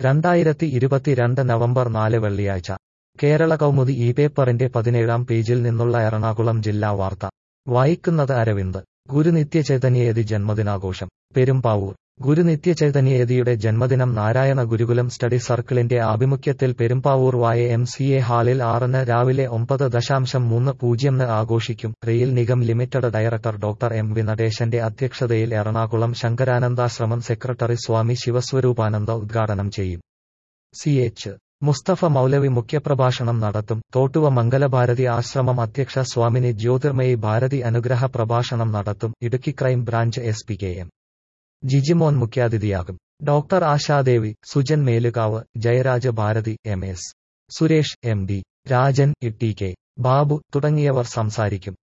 രണ്ടായിരത്തി ഇരുപത്തിരണ്ട് നവംബർ നാല് വെള്ളിയാഴ്ച കേരള കൗമുദി ഈ പേപ്പറിന്റെ പതിനേഴാം പേജിൽ നിന്നുള്ള എറണാകുളം ജില്ലാ വാർത്ത വായിക്കുന്നത് അരവിന്ദ് ഗുരുനിത്യചൈതന്യയതി ജന്മദിനാഘോഷം പെരുമ്പാവൂർ ഗുരുനിത്യചൈതന്യയതിയുടെ ജന്മദിനം നാരായണ ഗുരുകുലം സ്റ്റഡി സർക്കിളിന്റെ ആഭിമുഖ്യത്തിൽ പെരുമ്പാവൂർ വായ എം സി എ ഹാളിൽ ആറിന് രാവിലെ ഒമ്പത് ദശാംശം മൂന്ന് പൂജ്യംന് ആഘോഷിക്കും rail Nigam limited director doctor M V നടേശന്റെ അധ്യക്ഷതയിൽ എറണാകുളം ശങ്കരാനന്ദാശ്രമം സെക്രട്ടറി സ്വാമി ശിവസ്വരൂപാനന്ദ ഉദ്ഘാടനം ചെയ്യും സി എച്ച് മുസ്തഫ മൗലവി മുഖ്യപ്രഭാഷണം നടത്തും തോട്ടുവ മംഗലഭാരതി ആശ്രമം അധ്യക്ഷ സ്വാമിനി ജ്യോതിർമയി ഭാരതി അനുഗ്രഹ പ്രഭാഷണം നടത്തും Idukki crime branch S P K M Jijimon മുഖ്യാതിഥിയാകും doctor Ashadevi Sujan Melukavu Jayaraja Bharathi M S Suresh M D Rajan E T K Babu തുടങ്ങിയവർ സംസാരിക്കും